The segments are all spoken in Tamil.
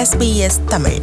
SBS தமிழ்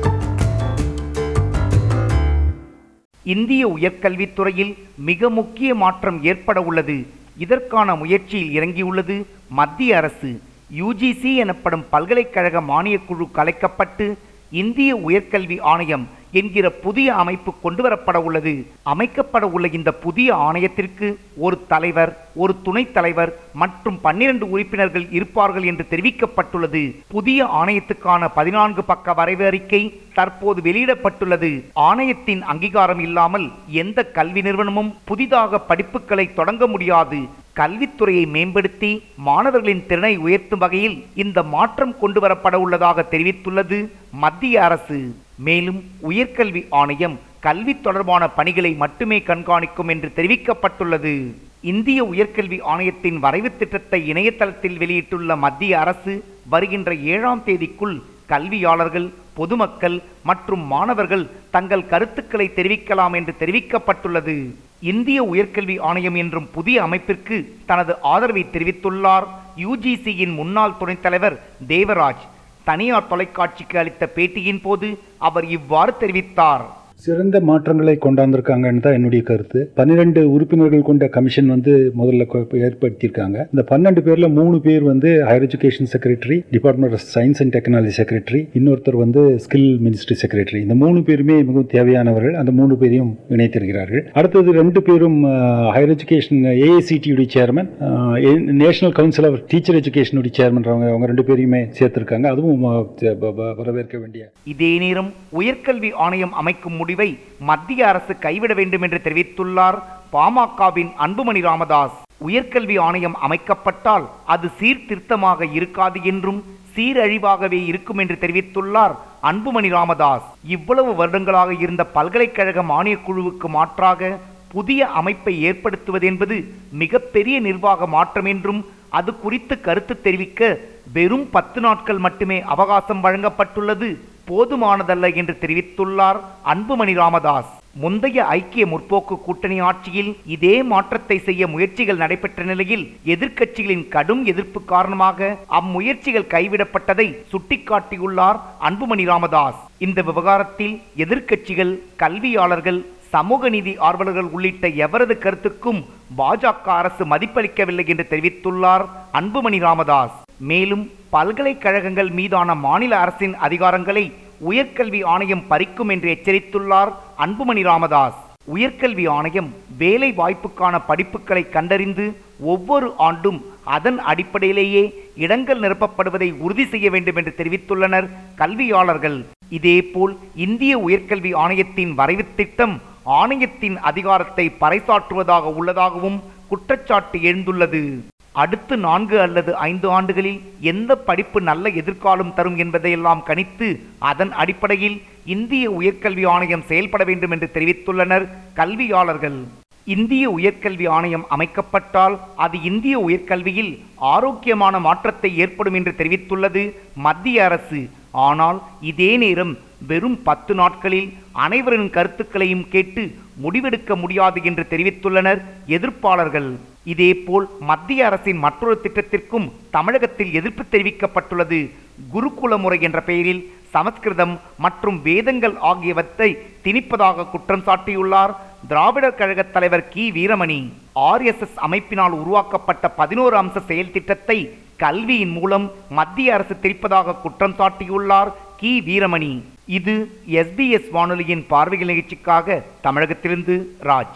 இந்திய உயர்கல்வித்துறையில் மிக முக்கிய மாற்றம் ஏற்பட உள்ளது இதற்கான முயற்சியில் இறங்கியுள்ளது மத்திய அரசு யுஜிசி எனப்படும் பல்கலைக்கழக மானியக் குழு கலைக்கப்பட்டு இந்திய உயர்கல்வி ஆணையம் என்கிற புதிய அமைப்பு கொண்டுவரப்பட உள்ளது அமைக்கப்பட உள்ள இந்த புதிய ஆணையத்திற்கு ஒரு தலைவர் ஒரு துணைத் தலைவர் மற்றும் பன்னிரண்டு உறுப்பினர்கள் இருப்பார்கள் என்று தெரிவிக்கப்பட்டுள்ளது புதிய ஆணையத்துக்கான பதினான்கு பக்க வரைவு அறிக்கை தற்போது வெளியிடப்பட்டுள்ளது ஆணையத்தின் அங்கீகாரம் இல்லாமல் எந்த கல்வி நிறுவனமும் புதிதாக படிப்புகளை தொடங்க முடியாது கல்வித்துறையை மேம்படுத்தி மாணவர்களின் திறனை உயர்த்தும் வகையில் இந்த மாற்றம் கொண்டு வரப்பட உள்ளதாக தெரிவித்துள்ளது மத்திய அரசு மேலும் உயர்கல்வி ஆணையம் கல்வி தொடர்பான பணிகளை மட்டுமே கண்காணிக்கும் என்று தெரிவிக்கப்பட்டுள்ளது இந்திய உயர்கல்வி ஆணையத்தின் வரைவு திட்டத்தை இணையதளத்தில் வெளியிட்டுள்ள மத்திய அரசு வருகின்ற ஏழாம் தேதிக்குள் கல்வியாளர்கள் பொதுமக்கள் மற்றும் மாணவர்கள் தங்கள் கருத்துக்களை தெரிவிக்கலாம் என்று தெரிவிக்கப்பட்டுள்ளது இந்திய உயர்கல்வி ஆணையம் என்றும் புதிய அமைப்பிற்கு தனது ஆதரவை தெரிவித்துள்ளார் யுஜிசியின் முன்னாள் துணைத் தலைவர் தேவராஜ் தனியார் தொலைக்காட்சிக்கு அளித்த பேட்டியின் போது அவர் இவ்வாறு தெரிவித்தார் சிறந்த மாற்றங்களை கொண்டாந்திருக்காங்கன்னு தான் என்னுடைய கருத்து பன்னிரெண்டு உறுப்பினர்கள் கொண்ட கமிஷன் வந்து முதல்ல கொ- ஏற்படுத்தியிருக்காங்க இந்த பன்னெண்டு பேர்ல மூணு பேர் வந்து higher education secretary department of science and technology secretary இன்னொருத்தர் வந்து ஸ்கில் மினிஸ்ட்ரி செக்ரட்டரி இந்த மூணு பேருமே மிகவும் தேவையானவர்கள் அந்த மூணு பேரையும் இணைத்திருக்கிறார்கள் அடுத்தது ரெண்டு பேரும் ஹையர் எஜுகேஷன் ஏஐசிடியுடைய chairman national council of teacher எஜுகேஷனுடைய சேர்மன் அவங்க அவங்க ரெண்டு பேரையுமே சேர்த்திருக்காங்க அதுவும் அஹ், வ- வ- வரவேற்க வேண்டிய இதே நேரம் உயர்கல்வி ஆணையம் அமைக்கும் முடிவை மத்திய அரசு கைவிட வேண்டும் என்று தெரிவித்துள்ளார் பாமகவின் அன்புமணி ராமதாஸ் உயர்கல்வி ஆணையம் அமைக்கப்பட்டால் அது சீர்திருத்தமாக இருக்காது என்றும் சீரழிவாகவே இருக்கும் என்று தெரிவித்துள்ளார் அன்புமணி ராமதாஸ் இவ்வளவு வருடங்களாக இருந்த பல்கலைக்கழக மானியக் குழுவுக்கு மாற்றாக புதிய அமைப்பை ஏற்படுத்துவது என்பது மிகப்பெரிய நிர்வாக மாற்றம் என்றும் அது குறித்து கருத்து தெரிவிக்க வெறும் பத்து நாட்கள் மட்டுமே அவகாசம் வழங்கப்பட்டுள்ளது போதுமானதல்ல என்று தெரிவித்துள்ளார் அன்புமணி ராமதாஸ் முந்தைய ஐக்கிய முற்போக்கு கூட்டணி ஆட்சியில் இதே மாற்றத்தை செய்ய முயற்சிகள் நடைபெற்ற நிலையில் எதிர்க்கட்சிகளின் கடும் எதிர்ப்பு காரணமாக அம்முயற்சிகள் கைவிடப்பட்டதை சுட்டிக்காட்டியுள்ளார் அன்புமணி ராமதாஸ் இந்த விவகாரத்தில் எதிர்க்கட்சிகள் கல்வியாளர்கள் சமூக நீதி ஆர்வலர்கள் உள்ளிட்ட எவரது கருத்துக்கும் பாஜக அரசு மதிப்பளிக்கவில்லை என்று தெரிவித்துள்ளார் அன்புமணி ராமதாஸ் மேலும் பல்கலைக்கழகங்கள் மீதான மாநில அரசின் அதிகாரங்களை உயர்கல்வி ஆணையம் பறிக்கும் என்று எச்சரித்துள்ளார் அன்புமணி ராமதாஸ் உயர்கல்வி ஆணையம் வேலை வாய்ப்புக்கான படிப்புகளை கண்டறிந்து ஒவ்வொரு ஆண்டும் அதன் அடிப்படையிலேயே இடங்கள் நிரப்பப்படுவதை உறுதி செய்ய வேண்டும் என்று தெரிவித்துள்ளனர் கல்வியாளர்கள் இதேபோல் இந்திய உயர்கல்வி ஆணையத்தின் வரைவு திட்டம் ஆணையத்தின் அதிகாரத்தை பறைசாற்றுவதாக உள்ளதாகவும் குற்றச்சாட்டு எழுந்துள்ளது அடுத்து நான்கு அல்லது ஐந்து ஆண்டுகளில் எந்த படிப்பு நல்ல எதிர்காலம் தரும் என்பதையெல்லாம் கணித்து அதன் அடிப்படையில் இந்திய உயர்கல்வி ஆணையம் செயல்பட வேண்டும் என்று தெரிவித்துள்ளனர் கல்வியாளர்கள் இந்திய உயர்கல்வி ஆணையம் அமைக்கப்பட்டால் அது இந்திய உயர்கல்வியில் ஆரோக்கியமான மாற்றத்தை ஏற்படும் என்று தெரிவித்துள்ளது மத்திய அரசு ஆனால் இதே நேரம் வெறும் பத்து நாட்களில் அனைவரின் கருத்துக்களையும் கேட்டு முடிவெடுக்க முடியாது என்று தெரிவித்துள்ளனர் எதிர்ப்பாளர்கள் இதேபோல் மத்திய அரசின் மற்றொரு திட்டத்திற்கும் தமிழகத்தில் எதிர்ப்பு தெரிவிக்கப்பட்டுள்ளது குருகுல முறை என்ற பெயரில் சமஸ்கிருதம் மற்றும் வேதங்கள் ஆகியவற்றை திணிப்பதாக குற்றம் சாட்டியுள்ளார் திராவிடர் கழக தலைவர் கி வீரமணி ஆர்எஸ்எஸ் அமைப்பினால் உருவாக்கப்பட்ட பதினோரு அம்ச செயல் திட்டத்தை கல்வியின் மூலம் மத்திய அரசு திரிப்பதாக குற்றம் சாட்டியுள்ளார் கி வீரமணி இது எஸ்பிஎஸ் வானொலியின் பார்வைகள் நிகழ்ச்சிக்காக தமிழகத்திலிருந்து ராஜ்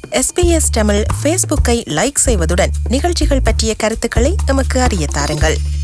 எஸ்பிஎஸ் தமிழ் ஃபேஸ்புக்கை லைக் செய்வதுடன் நிகழ்ச்சிகள் பற்றிய கருத்துக்களை எமக்கு அறிய தாருங்கள்